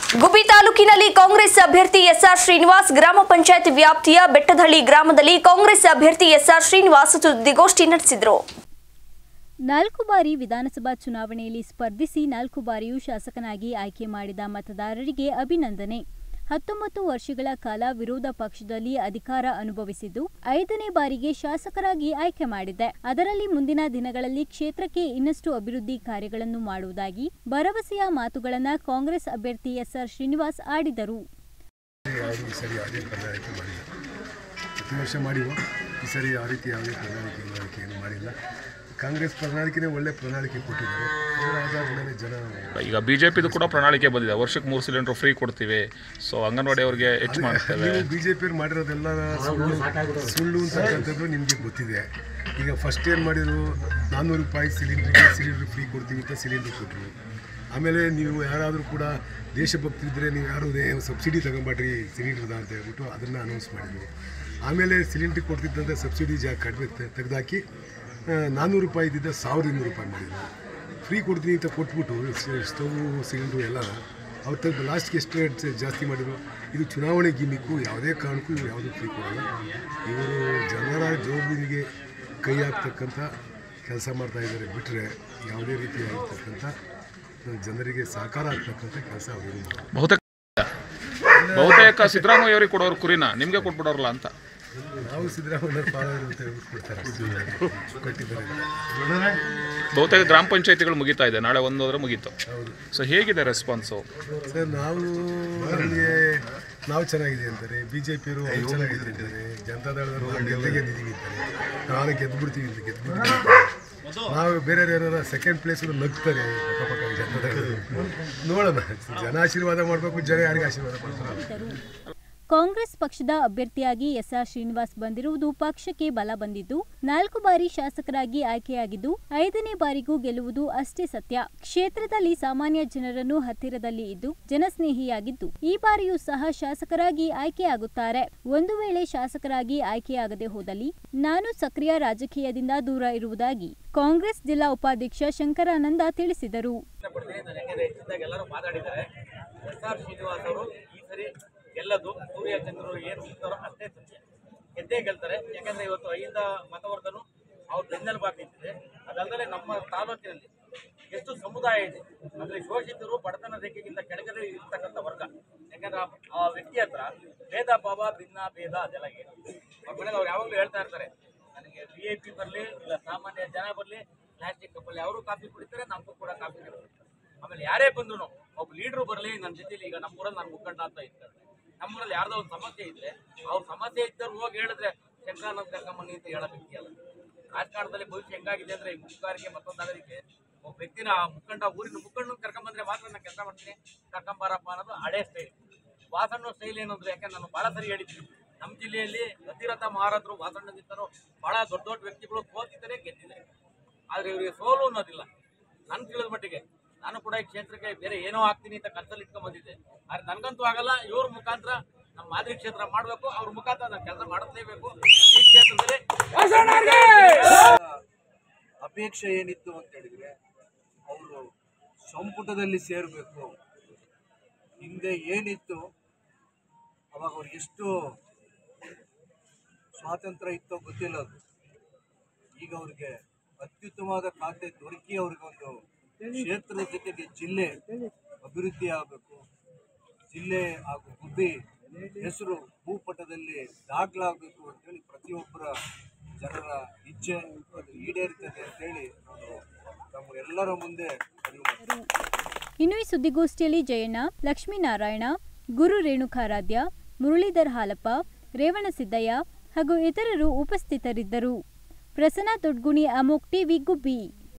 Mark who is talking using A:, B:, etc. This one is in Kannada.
A: ಗುಬ್ಬಿ ತಾಲೂಕಿನಲ್ಲಿ ಕಾಂಗ್ರೆಸ್ ಅಭ್ಯರ್ಥಿ ಎಸ್ಆರ್ ಶ್ರೀನಿವಾಸ್ ಗ್ರಾಮ ಪಂಚಾಯತ್ ವ್ಯಾಪ್ತಿಯ ಬೆಟ್ಟದಹಳ್ಳಿ ಗ್ರಾಮದಲ್ಲಿ ಕಾಂಗ್ರೆಸ್ ಅಭ್ಯರ್ಥಿ ಎಸ್ಆರ್ ಶ್ರೀನಿವಾಸ್ ಸುದ್ದಿಗೋಷ್ಠಿ ನಡೆಸಿದರು
B: ನಾಲ್ಕು ಬಾರಿ ವಿಧಾನಸಭಾ ಚುನಾವಣೆಯಲ್ಲಿ ಸ್ಪರ್ಧಿಸಿ ನಾಲ್ಕು ಬಾರಿಯೂ ಶಾಸಕನಾಗಿ ಆಯ್ಕೆ ಮಾಡಿದ ಮತದಾರರಿಗೆ ಅಭಿನಂದನೆ ಹತ್ತೊಂಬತ್ತು ವರ್ಷಗಳ ಕಾಲ ವಿರೋಧ ಪಕ್ಷದಲ್ಲಿ ಅಧಿಕಾರ ಅನುಭವಿಸಿದ್ದು ಐದನೇ ಬಾರಿಗೆ ಶಾಸಕರಾಗಿ ಆಯ್ಕೆ ಮಾಡಿದೆ ಅದರಲ್ಲಿ ಮುಂದಿನ ದಿನಗಳಲ್ಲಿ ಕ್ಷೇತ್ರಕ್ಕೆ ಇನ್ನಷ್ಟು ಅಭಿವೃದ್ಧಿ ಕಾರ್ಯಗಳನ್ನು ಮಾಡುವುದಾಗಿ ಭರವಸೆಯ ಮಾತುಗಳನ್ನ ಕಾಂಗ್ರೆಸ್ ಅಭ್ಯರ್ಥಿ ಎಸ್ಆರ್ ಶ್ರೀನಿವಾಸ್ ಆಡಿದರು
C: ಯಾವುದು ಈ ಸರಿ ಯಾವುದೇ ಪ್ರಣಾಳಿಕೆ ಮಾಡಿಲ್ಲ ಪ್ರತಿ ವರ್ಷ ಮಾಡಿವು ಈ ಸರಿ ಯಾವ ರೀತಿ ಯಾವುದೇ ಪ್ರಣಾಳಿಕೆ ಗಿಣಾಳಿಕೆ ಏನು ಮಾಡಿಲ್ಲ ಕಾಂಗ್ರೆಸ್ ಪ್ರಣಾಳಿಕೆನೇ ಒಳ್ಳೆ ಪ್ರಣಾಳಿಕೆ ಕೊಟ್ಟಿದ್ದಾರೆ ಅದರ ಆಧಾರದ ಮೇಲೆ ಜನ
D: ಈಗ ಬಿಜೆಪಿದು ಕೂಡ ಪ್ರಣಾಳಿಕೆ ಬಂದಿದೆ ವರ್ಷಕ್ಕೆ ಮೂರು ಸಿಲಿಂಡರ್ ಫ್ರೀ ಕೊಡ್ತೀವಿ ಸೊ ಅಂಗನವಾಡಿ ಅವ್ರಿಗೆ ಹೆಚ್ಚು ಮಾಡ್ತೇವೆ
C: ನೀವು ಬಿ ಜೆ ಪಿಯವ್ರು ಮಾಡಿರೋದೆಲ್ಲ ಸುಳ್ಳು ಸುಳ್ಳು ಅಂತಕ್ಕಂಥದ್ದು ನಿಮಗೆ ಗೊತ್ತಿದೆ ಈಗ ಫಸ್ಟ್ ಏನು ಮಾಡಿದ್ರು ನಾನ್ನೂರು ರೂಪಾಯಿ ಸಿಲಿಂಡ್ರಿಗೆ ಸಿಲಿಂಡ್ರ್ ಫ್ರೀ ಕೊಡ್ತೀವಿ ಅಂತ ಸಿಲಿಂಡ್ರ್ ಕೊಟ್ಟರು ಆಮೇಲೆ ನೀವು ಯಾರಾದರೂ ಕೂಡ ದೇಶಭಕ್ತಿ ಇದ್ದರೆ ನೀವು ಯಾರು ಏನು ಸಬ್ಸಿಡಿ ತಗೊಂಬಾಡ್ರಿ ಸಿಲಿಂಡ್ರದ ಅಂತ ಹೇಳ್ಬಿಟ್ಟು ಅದನ್ನು ಅನೌನ್ಸ್ ಮಾಡಿದ್ರು ಆಮೇಲೆ ಸಿಲಿಂಡ್ರ್ ಕೊಡ್ತಿದ್ದಂಥ ಸಬ್ಸಿಡಿ ಜಾ ಕಡಿಮೆ ತೆಗೆದಾಕಿ ನಾನ್ನೂರು ರೂಪಾಯಿ ಇದ್ದಿದ್ದ ಸಾವಿರದ ಇನ್ನೂರು ರೂಪಾಯಿ ಮಾಡಿದ್ರು ಫ್ರೀ ಕೊಡ್ತೀನಿ ಅಂತ ಕೊಟ್ಬಿಟ್ಟು ಸ- ಸ್ಟವ್ ಸಿಲಿಂಡ್ರು ಎಲ್ಲ ಅವ್ರು ತೆಗೆದು ಲಾಸ್ಟ್ಗೆ ಎಷ್ಟು ರೇಟ್ ಜಾಸ್ತಿ ಮಾಡಿದ್ರು ಇದು ಚುನಾವಣೆ ಗಿಮಿಕ್ಕು ಯಾವುದೇ ಕಾರಣಕ್ಕೂ ಇವ್ರು ಯಾವುದೂ ಫ್ರೀ ಕೊಡಲ್ಲ ಇವರು ಜನರ ಜೋಬಿನಿಗೆ ಕೈ ಹಾಕ್ತಕ್ಕಂಥ ಕೆಲಸ ಮಾಡ್ತಾ ಇದ್ದಾರೆ ಬಿಟ್ಟರೆ ಯಾವುದೇ ರೀತಿಯಾಗಿರ್ತಕ್ಕಂಥ ಜನರಿಗೆ ಸಹಕಾರ ಆಗ್ತಕ್ಕಂಥ ಕೆಲಸ ಅವರು
D: ಬಹುತೇಕ ಬಹುತೇಕ ಸಿದ್ದರಾಮಯ್ಯ ಅವರಿಗೆ ಕೊಡೋರು ಕುರಿನ ನಿಮಗೆ ಕೊಟ್ಬಿಡೋರಲ್ಲ ಅಂತ
C: ನಾವು ಸಿದ್ದರಾಮಯ್ಯ ಪಾಲವರು ಅಂತ ಹೇಳ್ಬಿಟ್ಟು ಕೊಡ್ತಾರೆ ಕೊಟ್ಟಿದ್ದಾರೆ
D: ಬಹುತೇಕ ಗ್ರಾಮ ಪಂಚಾಯತಿಗಳು ಮುಗಿತಾ ಇದೆ ನಾಳೆ ಒಂದು ಹೋದ್ರೆ ಮುಗೀತು
C: ಹೌದು
D: ಸೊ ಹೇಗಿದೆ ರೆಸ್ಪಾನ್ಸು
C: ಸರ್ ನಾವು ನಮಗೆ ನಾವು ಚೆನ್ನಾಗಿದೆ ಅಂತಾರೆ ಬಿ ಜೆ ಪಿಯವರು ಅವ್ರು ಚೆನ್ನಾಗಿದೆ ಅಂತಾರೆ ಜನತಾದಳದವರು ನಾವು ಗೆದ್ದೇ ಗೆದ್ದಿದ್ದೀವಿ ಅಂತಾರೆ ನಾಳೆ ಗೆದ್ದುಬಿಡ್ತೀವಿ ಅಂತ ಗೆದ್ದುಬಿಡ್ತೀವಿ ನಾವು ಬೇರೆ ಏನಾರ ಸೆಕೆಂಡ್ ಪ್ಲೇಸ್ ನಗ್ತಾರೆ ಪಕ್ಕ ಪಕ್ಕ ಜನತಾದಳದವರು ನೋಡೋಣ ಜನ ಆಶೀರ್ವಾದ ಮಾಡಬೇಕು ಜನ ಯಾರಿಗೆ ಆಶೀರ್ವಾದ ಮಾಡ್ತಾರೆ
B: ಕಾಂಗ್ರೆಸ್ ಪಕ್ಷದ ಅಭ್ಯರ್ಥಿಯಾಗಿ ಎಸ್ಆರ್ ಶ್ರೀನಿವಾಸ್ ಬಂದಿರುವುದು ಪಕ್ಷಕ್ಕೆ ಬಲ ಬಂದಿದ್ದು ನಾಲ್ಕು ಬಾರಿ ಶಾಸಕರಾಗಿ ಆಯ್ಕೆಯಾಗಿದ್ದು ಐದನೇ ಬಾರಿಗೂ ಗೆಲ್ಲುವುದು ಅಷ್ಟೇ ಸತ್ಯ ಕ್ಷೇತ್ರದಲ್ಲಿ ಸಾಮಾನ್ಯ ಜನರನ್ನು ಹತ್ತಿರದಲ್ಲಿ ಇದ್ದು ಜನಸ್ನೇಹಿಯಾಗಿದ್ದು ಈ ಬಾರಿಯೂ ಸಹ ಶಾಸಕರಾಗಿ ಆಯ್ಕೆಯಾಗುತ್ತಾರೆ ಒಂದು ವೇಳೆ ಶಾಸಕರಾಗಿ ಆಯ್ಕೆಯಾಗದೆ ಹೋದಲ್ಲಿ ನಾನು ಸಕ್ರಿಯ ರಾಜಕೀಯದಿಂದ ದೂರ ಇರುವುದಾಗಿ ಕಾಂಗ್ರೆಸ್ ಜಿಲ್ಲಾ ಉಪಾಧ್ಯಕ್ಷ ಶಂಕರಾನಂದ ತಿಳಿಸಿದರು
E: ಇಷ್ಟಪಡ್ತೀನಿ ನಾನು ಯಾಕೆಂದ್ರೆ ಹೆಚ್ಚಿನದಾಗಿ ಎಲ್ಲರೂ ಮಾತಾಡಿದ್ದಾರೆ ಎಸ್ ಆರ್ ಶ್ರೀನಿವಾಸ್ ಅವರು ಈ ಸರಿ ಗೆಲ್ಲದು ಸೂರ್ಯ ಚಂದ್ರರು ಏನು ಹೋಗ್ತಾರೋ ಅಷ್ಟೇ ಸತ್ಯ ಗೆದ್ದೇ ಗೆಲ್ತಾರೆ ಯಾಕಂದ್ರೆ ಇವತ್ತು ಐದ ಮತವರ್ಗನು ಅವ್ರ ಬೆನ್ನೆಲುಬಾಗಿ ನಿಂತಿದೆ ಅದಲ್ಲದೆ ನಮ್ಮ ತಾಲೂಕಿನಲ್ಲಿ ಎಷ್ಟು ಸಮುದಾಯ ಇದೆ ಅದರಲ್ಲಿ ಶೋಷಿತರು ಬಡತನ ರೇಖೆಗಿಂತ ಕೆಳಗಡೆ ಇರ್ತಕ್ಕಂಥ ವರ್ಗ ಯಾಕಂದ್ರೆ ಆ- ಆ ವ್ಯಕ್ತಿ ಹತ್ರ ಭೇದ ಭಾವ ಭಿನ್ನ ಭೇದ ಅದೆಲ್ಲ ಏನು ಅವ್ರ ಮನೇಲಿ ಅವ್ರು ಯಾವಾಗಲೂ ಹೇಳ್ತಾ ಇರ್ತಾರೆ ನನಗೆ ವಿ ಐ ಪಿ ಬರಲಿ ಇಲ್ಲ ಸಾಮಾನ್ಯ ಜನ ಬರಲಿ ಪ್ಲಾಸ್ಟಿಕ್ ಕಪ್ಪಲ್ಲಿ ಅವರು ಕಾಫಿ ಕುಡಿತಾರೆ ನಮಗೂ ಕೂಡ ಕಾಫಿ ಕುಡಿತಾರೆ ಆಮೇಲೆ ಯಾರೇ ಬಂದ್ರು ಒಬ್ಬ ಲೀಡ್ರು ಬರಲಿ ನನ್ನ ಜೊತೆಲಿ ಈಗ ನಮ್ಮೂರಲ್ಲಿ ನಾನು ಮುಖಂಡ ಅಂತ ಇರ್ತಾರೆ ನಮ್ಮೂರಲ್ಲಿ ಯಾರ್ದೋ ಒಂದು ಸಮಸ್ಯೆ ಇದ್ರೆ ಅವ್ರ ಸಮಸ್ಯೆ ಇದ್ದವ್ರು ಹೋಗಿ ಹೇಳಿದ್ರೆ ಶಂಕರಾನಂದ ಕರ್ಕೊಂಬನ್ನಿ ಅಂತ ಹೇಳೋ ವ್ಯಕ್ತಿ ಅಲ್ಲ ರಾಜಕಾರಣದಲ್ಲಿ ಭವಿಷ್ಯ ಹೆಂಗಾಗಿದೆ ಅಂದ್ರೆ ಈ ಮುಖಗಾರಿಕೆ ಮತ್ತೊಂದಾಗೋದಕ್ಕೆ ಒಬ್ಬ ವ್ಯಕ್ತಿನ ಆ ಮುಖಂಡ ಊರಿನ ಮುಖಂಡ ಕರ್ಕೊಂಬಂದ್ರೆ ಮಾತ್ರ ನಾನು ಕೆಲಸ ಮಾಡ್ತೀನಿ ಕರ್ಕೊಂಬಾರಪ್ಪ ಅನ್ನೋದು ಹಳೆ ಸ್ಟೈಲ್ ವಾಸಣ್ಣ ಸ್ಟೈಲ್ ಏನು ಅಂದ್ರೆ ಯಾಕಂದ್ರೆ ನಾನು ಬಹಳ ಸರಿ ಹೇಳಿದ್ದೀನಿ ನಮ್ಮ ಜಿಲ್ಲೆಯಲ್ಲಿ ಅತಿರಥ ಮಹಾರಾಜರು ವಾಸಣ್ಣಗಿಂತನೂ ಬಹಳ ದೊಡ್ಡ ದೊಡ್ಡ ವ್ಯಕ್ತಿಗಳು ಸೋತಿದ್ದಾರೆ ಗೆದ್ದಿದ್ದಾರೆ ಆದ್ರೆ ಇವರಿಗೆ ಸೋಲು ಅನ್ನೋದಿಲ್ಲ ನನ್ ತಿಳಿದ ಮಟ್ಟಿಗೆ ನಾನು ಕೂಡ ಈ ಕ್ಷೇತ್ರಕ್ಕೆ ಬೇರೆ ಏನೋ ಆಗ್ತೀನಿ ಅಂತ ಕನಸಲ್ಲಿ ಇಟ್ಕೊಂಡ್ ಬಂದಿದ್ದೆ ಆದ್ರೆ ನನ್ಗಂತೂ ಆಗಲ್ಲ ಇವ್ರ ಮುಖಾಂತರ ನಮ್ಮ ಮಾದರಿ ಕ್ಷೇತ್ರ ಮಾಡಬೇಕು ಅವ್ರ ಮುಖಾಂತರ ನಾನು ಕೆಲಸ ಮಾಡಲೇಬೇಕು ಈ ಕ್ಷೇತ್ರದಲ್ಲಿ
F: ಅಪೇಕ್ಷೆ ಏನಿತ್ತು ಅಂತ ಹೇಳಿದ್ರೆ ಅವರು ಸಂಪುಟದಲ್ಲಿ ಸೇರಬೇಕು ಹಿಂದೆ ಏನಿತ್ತು ಅವಾಗ ಅವ್ರಿಗೆ ಎಷ್ಟು ಸ್ವಾತಂತ್ರ್ಯ ಇತ್ತೋ ಗೊತ್ತಿಲ್ಲ ಅದು ಈಗ ಅವ್ರಿಗೆ ಅತ್ಯುತ್ತಮವಾದ ಖಾತೆ ದೊರಕಿ ಅವ್ರಿಗೆ ಒಂದು ಕ್ಷೇತ್ರದ ಜೊತೆಗೆ ಜಿಲ್ಲೆ ಅಭಿವೃದ್ಧಿ ಆಗಬೇಕು ಜಿಲ್ಲೆ ಹಾಗೂ ಗುಬ್ಬಿ ಹೆಸರು ಭೂಪಟದಲ್ಲಿ ದಾಖಲಾಗಬೇಕು ಅಂತೇಳಿ ಪ್ರತಿಯೊಬ್ಬರ ಜನರ ಇಚ್ಛೆ ಅದು ಈಡೇರ್ತದೆ ಅಂತೇಳಿ ನಾನು ನಮ್ಮ ಎಲ್ಲರ ಮುಂದೆ ಅರಿವು ಮಾಡ್ತೀನಿ.
B: ಇನ್ನು ಈ ಸುದ್ದಿಗೋಷ್ಠಿಯಲ್ಲಿ ಜಯಣ್ಣ ಲಕ್ಷ್ಮೀನಾರಾಯಣ ಗುರು ರೇಣುಕಾರಾಧ್ಯ ಮುರಳೀಧರ್ ಹಾಲಪ್ಪ ರೇವಣಸಿದ್ದಯ್ಯ ಹಾಗೂ ಇತರರು ಉಪಸ್ಥಿತರಿದ್ದರು ಪ್ರಸನ್ನ ದೊಡ್ಗುಣಿ ಅಮೋಕ್ ಟಿವಿ ಗುಬ್ಬಿ